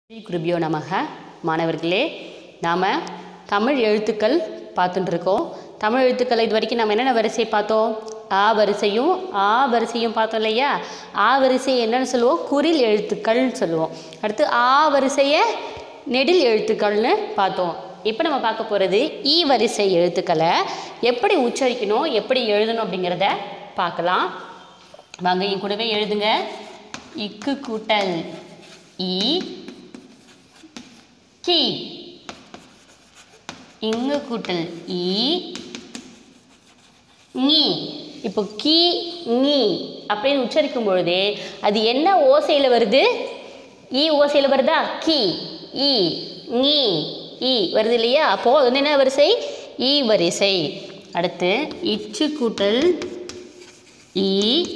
ஸ்ரீ குருபியோ நமக மாணவர்களே நாம் தமிழ் எழுத்துக்கள் பார்த்துட்டு இருக்கோம் தமிழ் எழுத்துக்கள் இது வரைக்கும் நம்ம என்னென்ன வரிசை பார்த்தோம் ஆ வரிசையும் ஆ வரிசையும் பார்த்தோம் இல்லையா ஆ வரிசை என்னன்னு சொல்லுவோம் குறில் எழுத்துக்கள்னு சொல்லுவோம் அடுத்து ஆ வரிசையை நெடில் எழுத்துக்கள்னு பார்த்தோம் இப்போ நம்ம பார்க்க போகிறது ஈ வரிசை எழுத்துக்களை எப்படி உச்சரிக்கணும் எப்படி எழுதணும் அப்படிங்கிறத பார்க்கலாம் வாங்க என் கூடவே எழுதுங்க இக்கு கூட்டல் ஈ கி இங்கு கூட்டல் ஈ நீ இப்போ கி நீ அப்படின்னு உச்சரிக்கும் பொழுதே அது என்ன ஓசையில் வருது ஈ ஓசையில் வருதா கி ஈ நீ ஈ வருது இல்லையா அப்போது அது வந்து என்ன வரிசை ஈ வரிசை அடுத்து இச்சு கூட்டல் ஈ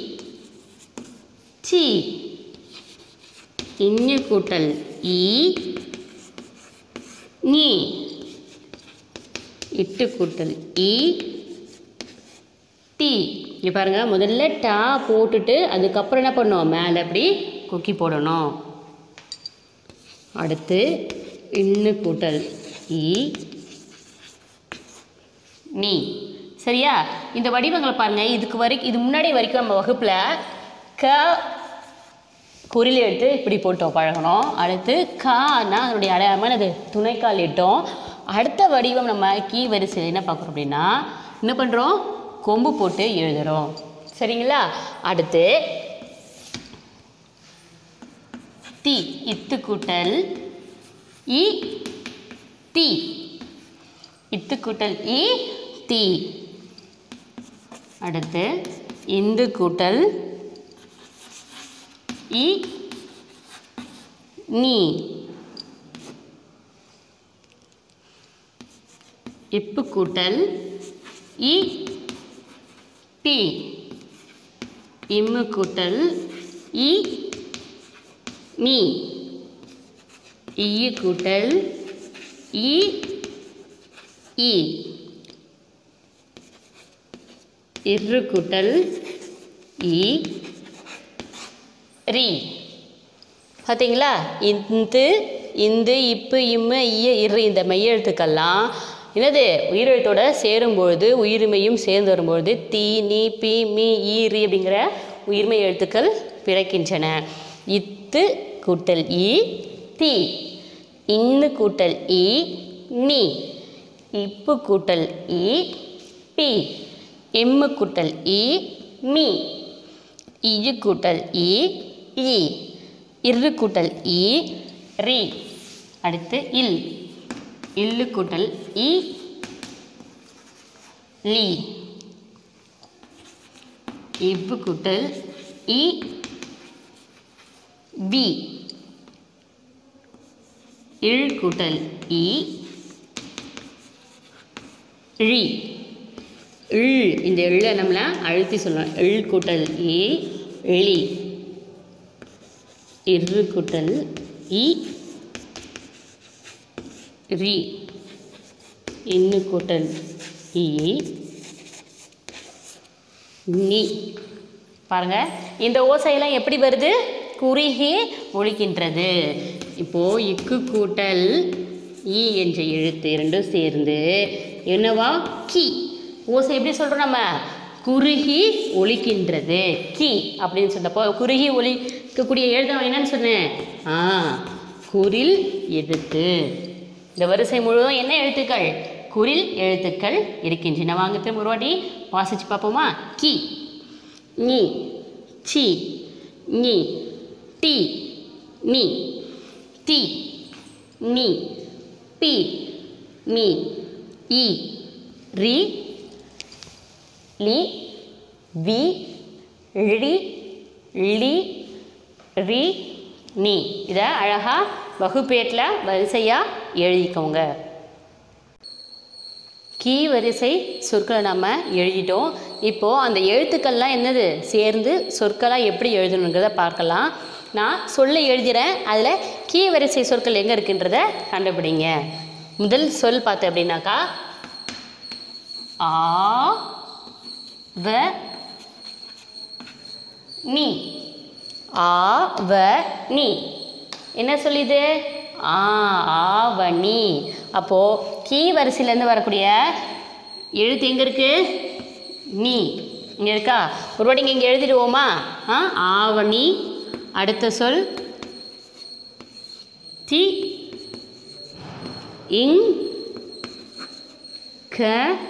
சி இஞ்சு கூட்டல் ஈ நீ இட்டு கூட்டல் இ டி இங்கே பாருங்கள் முதல்ல டா போட்டுட்டு அதுக்கப்புறம் என்ன பண்ணோம் மேலே அப்படி கொக்கி போடணும் அடுத்து இன்னு கூட்டல் இ நீ சரியா இந்த வடிவங்களை பாருங்கள் இதுக்கு வரைக்கும் இது முன்னாடி வரைக்கும் நம்ம வகுப்பில் க குறில் எடுத்து இப்படி போட்டோம் பழகணும் அடுத்து கானா அதனுடைய அடையாளமாக அது துணைக்கால் இட்டோம் அடுத்த வடிவம் நம்ம கீ வரிசை என்ன பார்க்குறோம் அப்படின்னா என்ன பண்ணுறோம் கொம்பு போட்டு எழுதுகிறோம் சரிங்களா அடுத்து தி இத்து கூட்டல் இ தி இத்து கூட்டல் இ தி அடுத்து இந்து கூட்டல் இ நீ இப்பு கூட்டல் இ பி இம்மு கூட்டல் இ நீ ஈயு கூட்டல் இ இ இரு கூட்டல் இ ரி பார்த்தீங்களா இந்து இந்து இப்பு இம்மு ஐய இரு இந்த மெய்யெழுத்துக்கள்லாம் என்னது உயிரெழுத்தோட சேரும்பொழுது உயிர்மையும் சேர்ந்து வரும்பொழுது தி நீ பி மீ ஈ ரி அப்படிங்கிற உயிர்மை எழுத்துக்கள் பிறக்கின்றன இத்து கூட்டல் இ தி இன்னு கூட்டல் இ நீ இப்பு கூட்டல் இ பி எம்மு கூட்டல் இ மீ இயு கூட்டல் இ இ இரு கூட்டல் இ ரி அடுத்து இல் இல்லு கூட்டல் இ லி இவ்வு கூட்டல் இ வி இழ் கூட்டல் இ ழி இழ் இந்த எள்ளை நம்மள அழுத்தி சொல்லணும் எள் கூட்டல் இ எளி இரு கூட்டல் இ ரி இன்னு கூட்டல் இ நீ பாருங்க இந்த ஓசையெல்லாம் எப்படி வருது குறுகி ஒழிக்கின்றது இப்போ இக்கு கூட்டல் ஈ என்ற எழுத்து இரண்டும் சேர்ந்து என்னவா கி ஓசை எப்படி சொல்கிறோம் நம்ம குறுகி ஒலிக்கின்றது கி அப்படின்னு சொன்னப்போ குறுகி ஒலிக்கக்கூடிய எழுத என்னன்னு சொன்னேன் ஆ குரில் எழுத்து இந்த வரிசை முழுவதும் என்ன எழுத்துக்கள் குரில் எழுத்துக்கள் இருக்கின்றன வாங்க திரும்ப ஒரு வாட்டி வாசிச்சு பார்ப்போமா கி நீ சி நீ டி நீ தி நீ பி மீ இ ரி லி வி ழி ழி ரி நீ இதை அழகாக வகுப்பேட்டில் வரிசையாக எழுதிக்கோங்க கீ வரிசை சொற்களை நம்ம எழுதிட்டோம் இப்போது அந்த எழுத்துக்கள்லாம் என்னது சேர்ந்து சொற்களாக எப்படி எழுதணுங்கிறத பார்க்கலாம் நான் சொல்ல எழுதுகிறேன் அதில் கீ வரிசை சொற்கள் எங்கே இருக்குன்றத கண்டுபிடிங்க முதல் சொல் பார்த்தேன் அப்படின்னாக்கா ஆ வ நீ ஆ வ நீ என்ன சொல்லுது ஆ ஆவணி அப்போது கீ வரிசையிலேருந்து வரக்கூடிய எழுத்து எங்கே இருக்கு நீ இங்கே இருக்கா ஒரு வாட்டி இங்கே எழுதிடுவோமா ஆ ஆவணி அடுத்த சொல் தி இங் க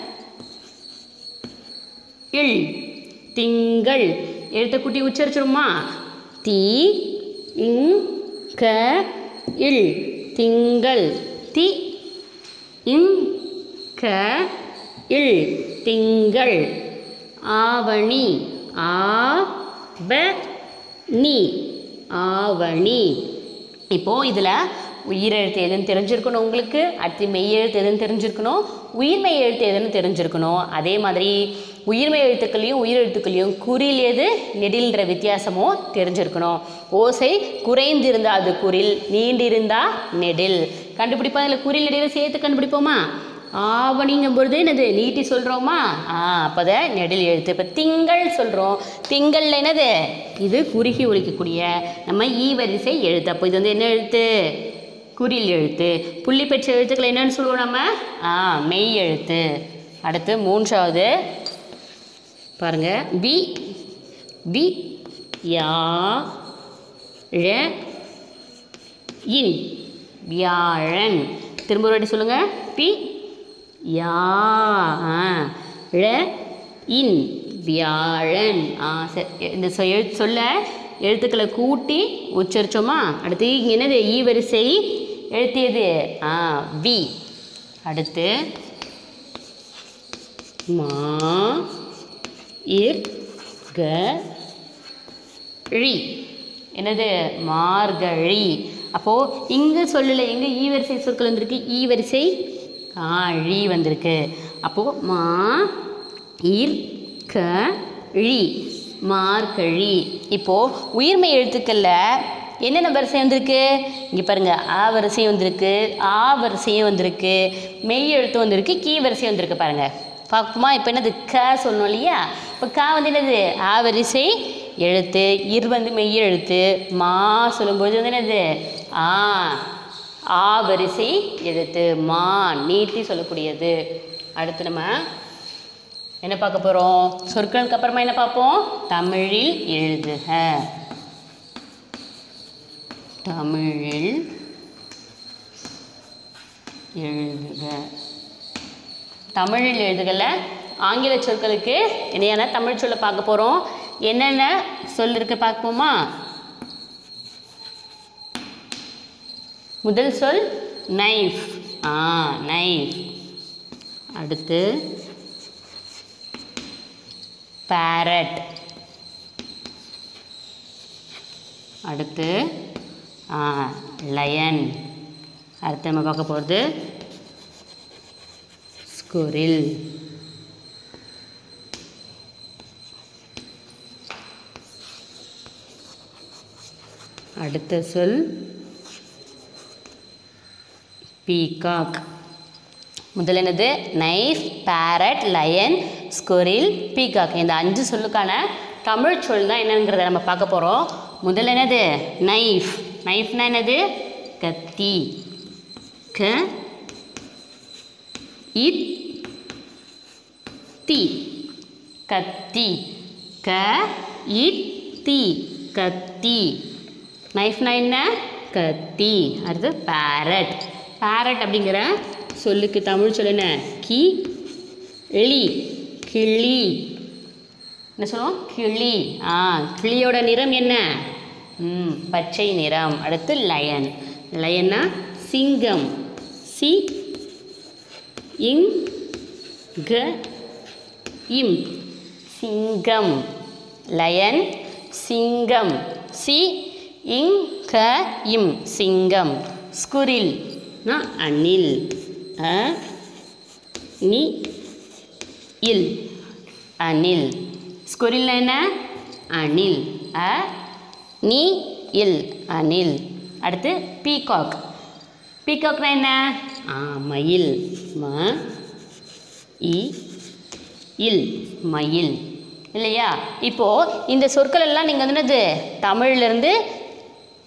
இல் திங்கள் எழுத்த குட்டி உச்சரிச்சிருமா தி இங் க இல் திங்கள் தி இங் க இல் திங்கள் ஆவணி ஆ ப நீ ஆவணி இப்போது இதில் உயிரெழுத்து எதுன்னு தெரிஞ்சிருக்கணும் உங்களுக்கு அடுத்து மெய்யெழுத்து எதுன்னு தெரிஞ்சிருக்கணும் உயிர்மெய் எழுத்து எதுன்னு தெரிஞ்சிருக்கணும் அதே மாதிரி உயிர்மெய் எழுத்துக்களையும் உயிரெழுத்துக்களையும் குறில் எது நெடில்ன்ற வித்தியாசமும் தெரிஞ்சிருக்கணும் ஓசை குறைந்திருந்தால் அது குரில் நீண்டிருந்தால் நெடில் கண்டுபிடிப்போம் அதில் குறில் நெடில் சேர்த்து கண்டுபிடிப்போமா ஆவணிங்கும் பொழுது என்னது நீட்டி சொல்கிறோமா ஆ அப்போத நெடில் எழுத்து இப்போ திங்கள் சொல்கிறோம் திங்கள்ல என்னது இது குறுகி ஒழிக்கக்கூடிய நம்ம ஈ வரிசை எழுத்து அப்போ இது வந்து என்ன எழுத்து குறில் எழுத்து புள்ளி பெற்ற எழுத்துக்கள் என்னன்னு சொல்லுவோம் நம்ம ஆ மெய் எழுத்து அடுத்து மூன்றாவது பாருங்க வி வி யா ழ இன் வியாழன் திரும்ப ஒரு வாட்டி சொல்லுங்க பி யா ஆ, ழ இன் வியாழன் ஆ சரி இந்த சொ- எழுத்து சொல்ல எழுத்துக்களை கூட்டி உச்சரிச்சோமா அடுத்து இங்கே என்னது ஈ வரிசை எழுத்தியது ஆ வி அடுத்து மா இர் க ழி என்னது மார்கழி அப்போது இங்கே சொல்லலை எங்கே ஈ வரிசை சொற்கள் வந்திருக்கு ஈ வரிசை ஆ ழி வந்திருக்கு அப்போது மா இர் க ழி மார்கழி இப்போது உயிர்மை எழுத்துக்களில் என்னென்ன வரிசை வந்திருக்கு இங்கே பாருங்க ஆ வரிசை வந்திருக்கு ஆ வரிசையும் வந்திருக்கு மெய் எழுத்து வந்திருக்கு கீ வரிசை வந்திருக்கு பாருங்க பார்ப்போமா இப்போ என்னது க சொல்லணும் இல்லையா இப்போ க வந்து என்னது ஆ வரிசை எழுத்து இர் வந்து மெய் எழுத்து மா சொல்லும்போது வந்து என்னது ஆ ஆ வரிசை எழுத்து மா நீட்டி சொல்லக்கூடியது அடுத்து நம்ம என்ன பார்க்க போகிறோம் சொற்களுக்கு அப்புறமா என்ன பார்ப்போம் தமிழில் எழுதுக தமிழில் எழுதுக தமிழில் எழுதுகல ஆங்கில சொற்களுக்கு இணையான தமிழ் சொல்ல பார்க்க போகிறோம் என்னென்ன சொல் இருக்கு பார்ப்போமா முதல் சொல் நைஃப் ஆ நைஃப் அடுத்து பேரட் அடுத்து லயன் அடுத்து நம்ம பார்க்க போகிறது ஸ்குரில் அடுத்த சொல் பீகாக் முதல் என்னது knife parrot lion squirrel peacock இந்த அஞ்சு சொல்லுக்கான தமிழ் சொல் தான் என்னங்கிறத நம்ம பார்க்க போகிறோம் முதல் என்னது நைஃப் நைஃப்னா என்னது கத்தி க இத் தி கத்தி க இத் தி கத்தி நைஃப்னா என்ன கத்தி அடுத்து பேரட் பேரட் அப்படிங்கிற சொல்லுக்கு தமிழ் சொல் என்ன கி எலி கிளி என்ன சொல்லுவோம் கிளி ஆ கிளியோட நிறம் என்ன ம் பச்சை நிறம் அடுத்து லயன் லயன்னா சிங்கம் சி இங் க இம் சிங்கம் லயன் சிங்கம் சி இங் க இம் சிங்கம் ஸ்குரில் னா அணில் அ நி இல் அணில் ஸ்குரில்னா என்ன அணில் அ நீ இல் அணில் அடுத்து பீகாக் பீகாக்னா என்ன ஆ மயில் ம இ இல் மயில் இல்லையா இப்போது இந்த சொற்கள் எல்லாம் நீங்கள் வந்து என்னது தமிழ்லேருந்து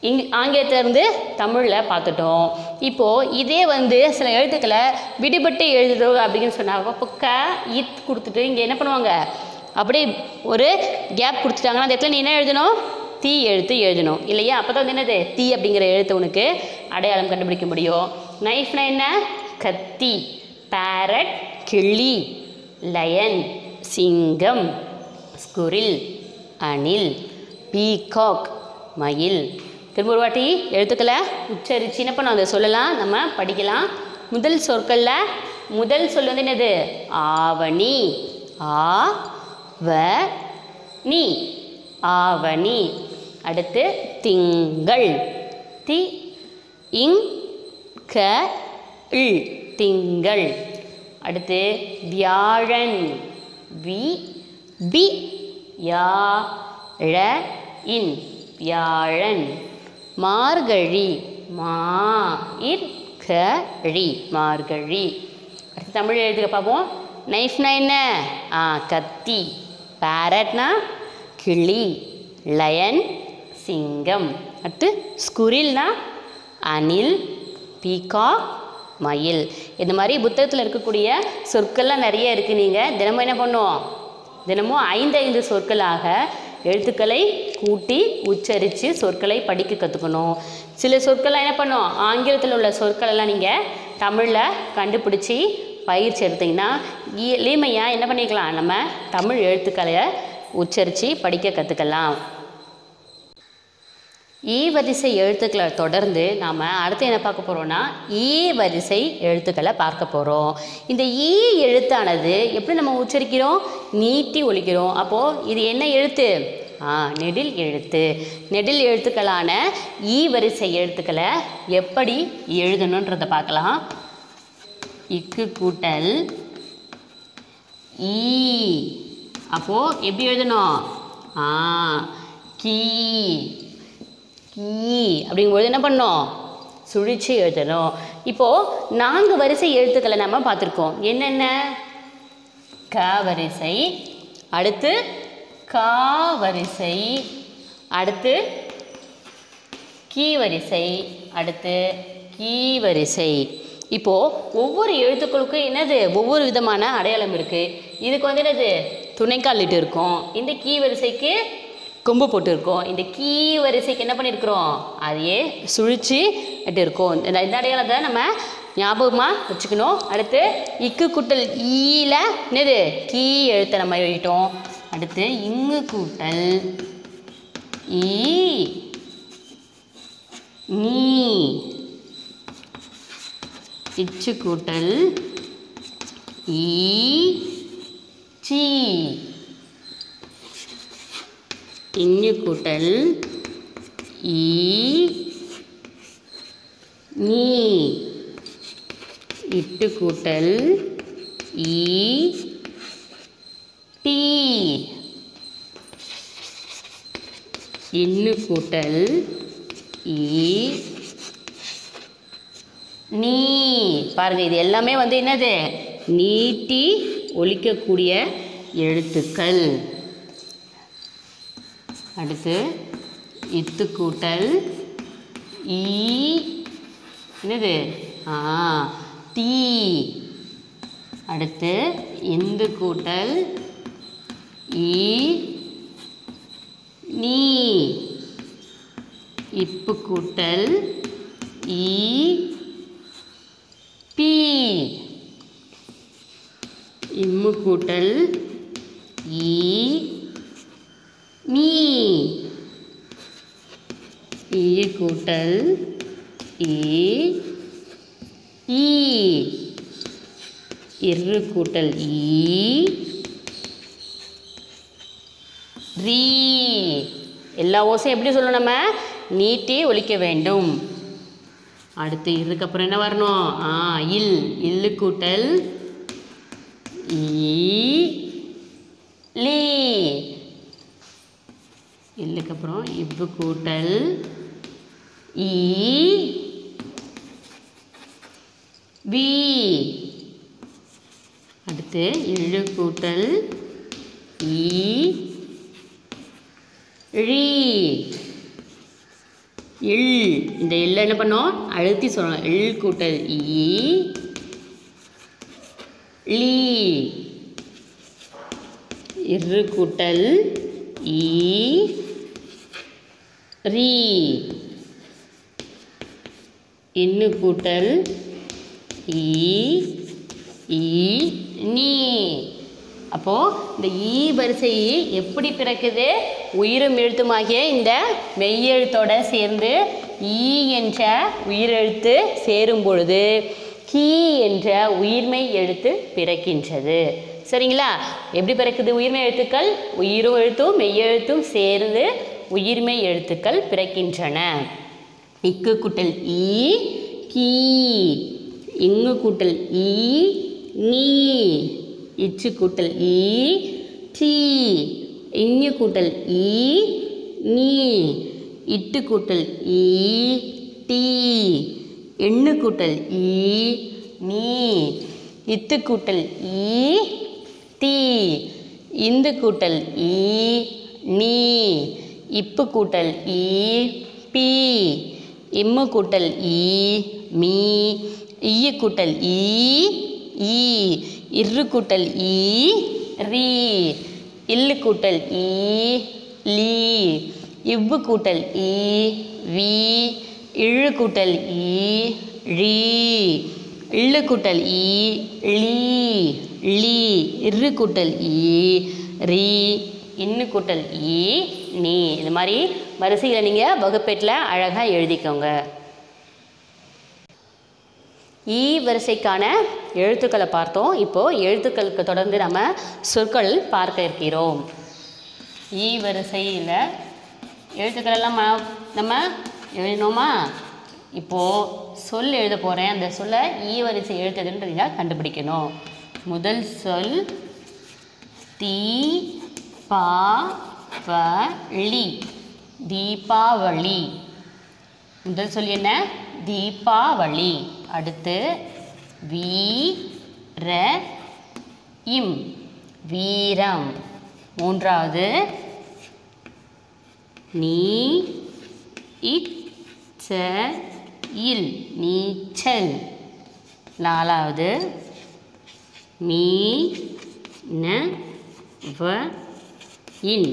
இங் ஆங்கிலத்திலேருந்து தமிழில் பார்த்துட்டோம் இப்போது இதே வந்து சில எழுத்துக்களை விடுபட்டு எழுதுறோம் அப்படின்னு சொன்னாங்க இப்போ க இத் கொடுத்துட்டு இங்கே என்ன பண்ணுவாங்க அப்படியே ஒரு கேப் கொடுத்துட்டாங்கன்னா அந்த இடத்துல நீ என்ன எழுதணும் தீ எழுத்து எழுதணும் இல்லையா அப்போ தான் வந்து என்னது தீ அப்படிங்கிற எழுத்து உனக்கு அடையாளம் கண்டுபிடிக்க முடியும் நைஃப்னா என்ன கத்தி பேரட் கிளி லயன் சிங்கம் ஸ்குரில் அணில் பீகாக் மயில் திரும்ப ஒரு வாட்டி எழுத்துக்களை உச்சரித்து என்ன பண்ணோம் அதை சொல்லலாம் நம்ம படிக்கலாம் முதல் சொற்களில் முதல் சொல் வந்து என்னது ஆவணி ஆ வ நீ ஆவணி அடுத்து திங்கள் தி இங் க இல் திங்கள் அடுத்து வியாழன் வி பி யா ழ இன் வியாழன் மார்கழி மா இர் க ழி மார்கழி அடுத்து தமிழ் எழுதுக பார்ப்போம் நைஃப்னா என்ன ஆ கத்தி பேரட்னா கிளி லயன் சிங்கம் அடுத்து ஸ்குரில்னா அணில் பீகாக் மயில் இந்த மாதிரி புத்தகத்தில் இருக்கக்கூடிய சொற்கள்லாம் நிறைய இருக்குது நீங்கள் தினமும் என்ன பண்ணுவோம் தினமும் ஐந்து ஐந்து சொற்களாக எழுத்துக்களை கூட்டி உச்சரித்து சொற்களை படிக்க கற்றுக்கணும் சில சொற்கள்லாம் என்ன பண்ணும் ஆங்கிலத்தில் உள்ள சொற்கள் எல்லாம் நீங்கள் தமிழில் கண்டுபிடிச்சி பயிற்சி எடுத்தீங்கன்னா எளிமையாக என்ன பண்ணிக்கலாம் நம்ம தமிழ் எழுத்துக்களை உச்சரித்து படிக்க கற்றுக்கலாம் ஈ வரிசை எழுத்துக்களை தொடர்ந்து நாம் அடுத்து என்ன பார்க்க போகிறோம்னா ஈ வரிசை எழுத்துக்களை பார்க்க போகிறோம் இந்த ஈ எழுத்தானது எப்படி நம்ம உச்சரிக்கிறோம் நீட்டி ஒலிக்கிறோம் அப்போது இது என்ன எழுத்து ஆ நெடில் எழுத்து நெடில் எழுத்துக்களான ஈ வரிசை எழுத்துக்களை எப்படி எழுதணுன்றதை பார்க்கலாம் இக்கு கூட்டல் ஈ அப்போது எப்படி எழுதணும் ஆ கீ கீ அப்படிங்கும்போது என்ன பண்ணோம் சுழிச்சு எழுதணும் இப்போது நான்கு வரிசை எழுத்துக்களை நம்ம பார்த்துருக்கோம் என்னென்ன க வரிசை அடுத்து கா வரிசை அடுத்து கீ வரிசை அடுத்து கீ வரிசை இப்போது ஒவ்வொரு எழுத்துக்களுக்கும் என்னது ஒவ்வொரு விதமான அடையாளம் இருக்குது இதுக்கு வந்து என்னது துணைக்காலிட்டு இருக்கும் இந்த கீ வரிசைக்கு கொம்பு போட்டிருக்கோம் இந்த கீ வரிசைக்கு என்ன பண்ணியிருக்கிறோம் அதையே சுழிச்சு இட்டு இருக்கோம் இந்த இந்த அடையாளத்தை நம்ம ஞாபகமாக வச்சுக்கணும் அடுத்து இக்கு கூட்டல் ஈல என்னது கீ எழுத்தை நம்ம எழுதிட்டோம் அடுத்து இங்கு கூட்டல் ஈ நீ இச்சு கூட்டல் ஈ சீ இங்கு கூட்டல் ஈ நீ இட்டு கூட்டல் ஈ டீ இன்னு கூட்டல் ஈ நீ பாருங்க இது எல்லாமே வந்து என்னது நீட்டி ஒலிக்கக்கூடிய எழுத்துக்கள் அடுத்து இத்து கூட்டல் ஈ என்னது ஆ தீ அடுத்து இந்து கூட்டல் ஈ நீ இப்பு கூட்டல் ஈ பி இம்மு கூட்டல் ஈ மீ ஈ கூட்டல் ஈ ஈ இரு கூட்டல் ஈ ரீ எல்லா ஓசையும் எப்படி சொல்லணும் நம்ம நீட்டி ஒலிக்க வேண்டும் அடுத்து இதுக்கப்புறம் என்ன வரணும் ஆ இல் இல்லு கூட்டல் ஈ லீ இல்லுக்கு அப்புறம் இவ்வு கூட்டல் ஈ வி அடுத்து இழு கூட்டல் ஈ ழி இல் இந்த எல்ல என்ன பண்ணோம் அழுத்தி சொல்லணும் இல் கூட்டல் ஈ லீ இரு கூட்டல் ஈ ரீ இன்னு கூட்டல் ஈ ஈ நீ அப்போது இந்த ஈ வரிசை எப்படி பிறக்குது உயிரும் எழுத்துமாகிய இந்த மெய்யெழுத்தோட சேர்ந்து ஈ என்ற உயிரெழுத்து சேரும் பொழுது கீ என்ற உயிர்மெய் எழுத்து பிறக்கின்றது சரிங்களா எப்படி பிறக்குது உயிர்மெய் எழுத்துக்கள் உயிரும் எழுத்தும் மெய்யெழுத்தும் சேர்ந்து உயிர்மெய் எழுத்துக்கள் பிறக்கின்றன இக்கு கூட்டல் ஈ கீ இங்கு கூட்டல் ஈ நீ இச்சு கூட்டல் ஈ டீ இங்கு கூட்டல் ஈ நீ இட்டு கூட்டல் ஈ டீ எண்ணு கூட்டல் ஈ நீ இத்து கூட்டல் ஈ தீ இந்து கூட்டல் ஈ நீ இப்பு கூட்டல் ஈ பி இம்மு கூட்டல் ஈ மீ ஈய கூட்டல் ஈ ஈ இரு கூட்டல் ஈ ரீ இல்லு கூட்டல் ஈ லீ இவ்வு கூட்டல் ஈ வி இழு கூட்டல் ஈ ழீ இள்ளு கூட்டல் ஈ லீ லீ இரு கூட்டல் ஈ ரீ இன்னு கூட்டல் ஈ நீ இந்த மாதிரி வரிசைகளை நீங்கள் வகுப்பேட்டில் அழகாக எழுதிக்கோங்க ஈ வரிசைக்கான எழுத்துக்களை பார்த்தோம் இப்போது எழுத்துக்களுக்கு தொடர்ந்து நம்ம சொற்கள் பார்க்க இருக்கிறோம் ஈ வரிசையில் எழுத்துக்கள் எல்லாம் ம- நம்ம எழுதினோமா இப்போது சொல் எழுத போகிறேன் அந்த சொல்லை ஈ வரிசை எழுத்துதுன்னு நீங்கள் கண்டுபிடிக்கணும் முதல் சொல் தீ பா வ ளி தீபாவளி முதல் சொல் என்ன தீபாவளி அடுத்து வீ ர இம் வீரம் மூன்றாவது நீ இச்ச இல் நீச்சல் நாலாவது மீ ந வ இன்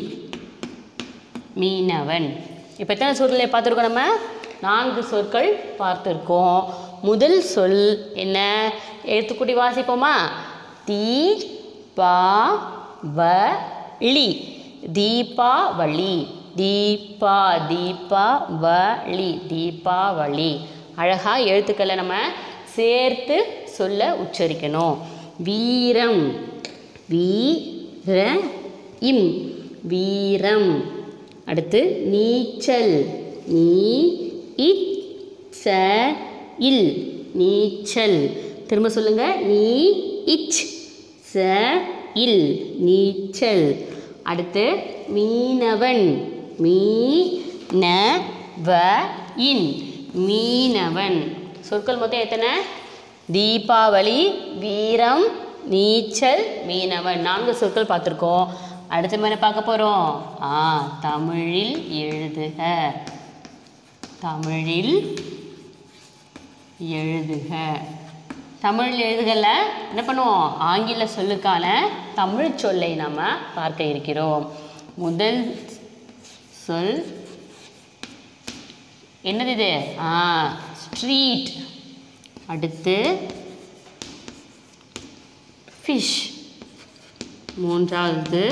மீனவன் இப்போ எத்தனை சொற்களை பார்த்துருக்கோம் நம்ம நான்கு சொற்கள் பார்த்துருக்கோம் முதல் சொல் என்ன எழுத்துக்கூட்டி வாசிப்போமா தீ பா வ ளி தீபாவளி தீபா தீபா வளி தீபாவளி அழகா எழுத்துக்களை நம்ம சேர்த்து சொல்ல உச்சரிக்கணும் வீரம் வீர இம் வீரம் அடுத்து நீச்சல் நீ இச் ச இல் நீச்சல் திரும்ப சொல்லுங்க நீ இச் ச இல் நீச்சல் அடுத்து மீனவன் மீ ந வ இன் மீனவன் சொற்கள் மொத்தம் எத்தனை தீபாவளி வீரம் நீச்சல் மீனவன் நான்கு சொற்கள் பார்த்துருக்கோம் அடுத்த மாதிரி பார்க்க போகிறோம் ஆ தமிழில் எழுதுக தமிழில் எழுதுக தமிழ் எழுதுகல என்ன பண்ணுவோம் ஆங்கில சொல்லுக்கான தமிழ் சொல்லை நாம் பார்க்க இருக்கிறோம் முதல் சொல் என்னது இது ஆ ஸ்ட்ரீட் அடுத்து ஃபிஷ் மூன்றாவது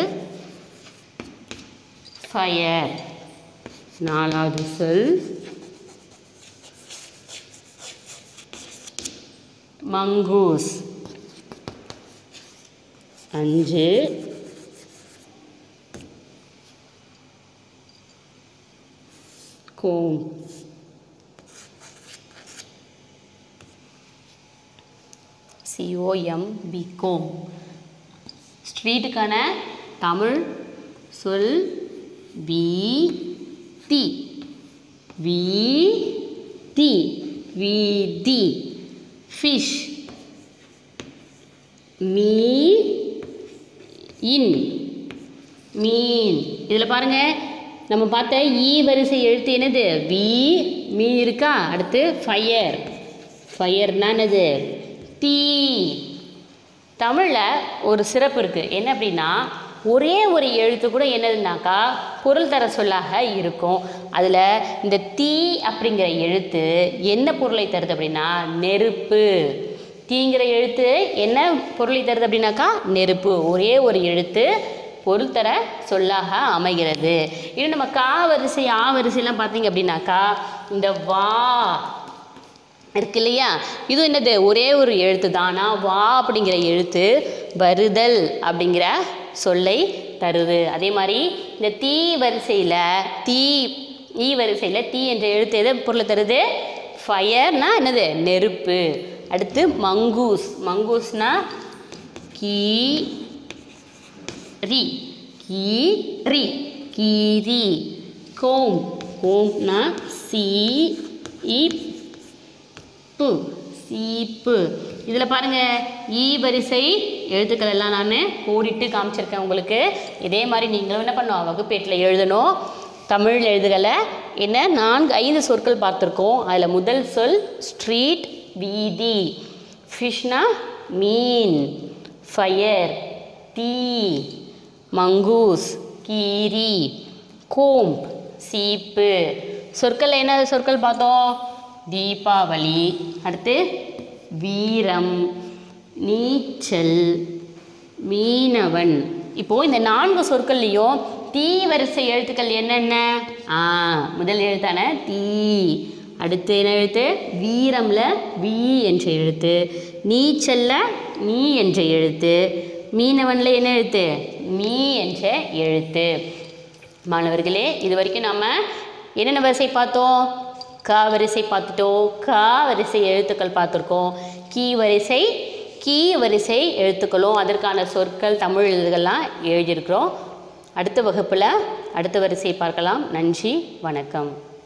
ஃபயர் நாலாவது சொல் மங்கூஸ் அஞ்சு கோம் சிஓஎம்பி கோம் ஸ்ட்ரீட்டுக்கான தமிழ் சொல் வி தி வி தி வீதி ஃபிஷ் மீ இன் மீன் இதில் பாருங்க நம்ம பார்த்த ஈ வரிசை எழுத்து என்னது வி மீ இருக்கா அடுத்து ஃபயர் ஃபயர்னா என்னது தீ தமிழில் ஒரு சிறப்பு இருக்குது என்ன அப்படின்னா ஒரே ஒரு எழுத்து கூட என்னதுனாக்கா பொருள் தர சொல்லாக இருக்கும் அதில் இந்த தீ அப்படிங்கிற எழுத்து என்ன பொருளை தருது அப்படின்னா நெருப்பு தீங்கிற எழுத்து என்ன பொருளை தருது அப்படின்னாக்கா நெருப்பு ஒரே ஒரு எழுத்து பொருள் தர சொல்லாக அமைகிறது இன்னும் நம்ம கா வரிசை ஆ வரிசைலாம் பார்த்தீங்க அப்படின்னாக்கா இந்த வா இருக்கு இல்லையா இது என்னது ஒரே ஒரு எழுத்து தானா வா அப்படிங்கிற எழுத்து வருதல் அப்படிங்கிற சொல்லை தருது அதே மாதிரி இந்த தீ வரிசையில் தீ ஈ வரிசையில் தீ என்ற எழுத்து எதை பொருளை தருது ஃபயர்னா என்னது நெருப்பு அடுத்து மங்கூஸ் மங்கூஸ்னா கீ ரி கீ ரி கீரி கோம் கோம்னா சி இ பு சீப்பு இதில் பாருங்கள் ஈ வரிசை எழுத்துக்கள் எல்லாம் நான் கோடிட்டு காமிச்சிருக்கேன் உங்களுக்கு இதே மாதிரி நீங்களும் என்ன பண்ணணும் வகுப்பேட்டில் எழுதணும் தமிழ் எழுதுகளை என்ன நான்கு ஐந்து சொற்கள் பார்த்துருக்கோம் அதில் முதல் சொல் ஸ்ட்ரீட் வீதி ஃபிஷ்னா மீன் ஃபயர் தீ மங்கூஸ் கீரி கோம்ப் சீப்பு சொற்கள் என்ன சொற்கள் பார்த்தோம் தீபாவளி அடுத்து வீரம் நீச்சல் மீனவன் இப்போது இந்த நான்கு சொற்கள்லையும் தீ வரிசை எழுத்துக்கள் என்னென்ன ஆ முதல் எழுத்தான தீ அடுத்து என்ன எழுத்து வீரம்ல வி என்ற எழுத்து நீச்சல்ல நீ என்ற எழுத்து மீனவன்ல என்ன எழுத்து மீ என்ற எழுத்து மாணவர்களே இது வரைக்கும் நாம் என்னென்ன வரிசை பார்த்தோம் க வரிசை பார்த்துட்டோம் க வரிசை எழுத்துக்கள் பார்த்துருக்கோம் கீ வரிசை கீ வரிசை எழுத்துக்களும் அதற்கான சொற்கள் தமிழ் எழுதுகள்லாம் எழுதியிருக்கிறோம் அடுத்த வகுப்பில் அடுத்த வரிசை பார்க்கலாம் நன்றி வணக்கம்